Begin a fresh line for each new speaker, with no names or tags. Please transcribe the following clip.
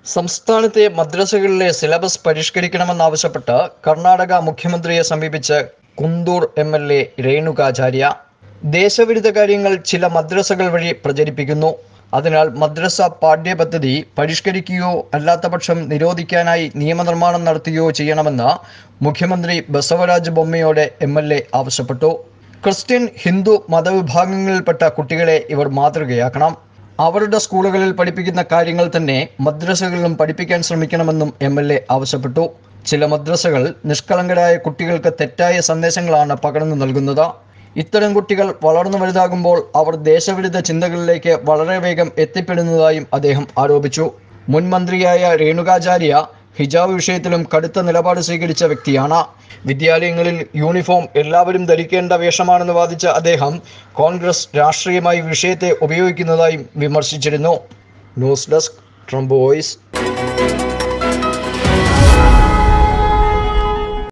സംസ്ഥാനത്തെ മദ്രസകളിലെ സിലബസ് പരിഷ്കരിക്കണമെന്നാവശ്യപ്പെട്ട് കർണാടക മുഖ്യമന്ത്രിയെ സമീപിച്ച് Kunthur M L A Renukacharya ദേശവിരുദ്ധ കാര്യങ്ങൾ ചില മദ്രസകൾ വഴി പ്രചരിപ്പിക്കുന്നു അതിനാൽ മദ്രസ പാഠ്യപദ്ധതി പരിഷ്കരിക്കുകയോ അല്ലാത്തപക്ഷം നിരോധിക്കാനായി നിയമനിർമ്മാണം നടത്തുകയോ ചെയ്യണമെന്ന് മുഖ്യമന്ത്രി ബസവരാജ് ബൊമ്മയോട് എം എൽ എ ആവശ്യപ്പെട്ടു ക്രിസ്ത്യൻ ഹിന്ദു മതവിഭാഗങ്ങളിൽപ്പെട്ട കുട്ടികളെ ഇവർ മാതൃകയാക്കണം അവരുടെ സ്കൂളുകളിൽ പഠിപ്പിക്കുന്ന കാര്യങ്ങൾ തന്നെ മദ്രസകളിലും പഠിപ്പിക്കാൻ ശ്രമിക്കണമെന്നും എം എൽ എ ആവശ്യപ്പെട്ടു ചില മദ്രസകൾ നിഷ്കളങ്കരായ കുട്ടികൾക്ക് തെറ്റായ സന്ദേശങ്ങളാണ് പകർന്നു നൽകുന്നത് ഇത്തരം കുട്ടികൾ വളർന്നു വലുതാകുമ്പോൾ അവർ ദേശവിരുദ്ധ ചിന്തകളിലേക്ക് വളരെ വേഗം എത്തിപ്പെടുന്നതായും അദ്ദേഹം ആരോപിച്ചു മുൻ മന്ത്രിയായ രേണുകാചാര്യ ഹിജാബ് വിഷയത്തിലും കടുത്ത നിലപാട് സ്വീകരിച്ച വ്യക്തിയാണ് വിദ്യാലയങ്ങളിൽ യൂണിഫോം എല്ലാവരും ധരിക്കേണ്ട വേഷമാണെന്ന് വാദിച്ച അദ്ദേഹം കോൺഗ്രസ് രാഷ്ട്രീയമായി വിഷയത്തെ ഉപയോഗിക്കുന്നതായും വിമർശിച്ചിരുന്നു ന്യൂസ് ഡെസ്ക് ട്രംപ് വോയിസ്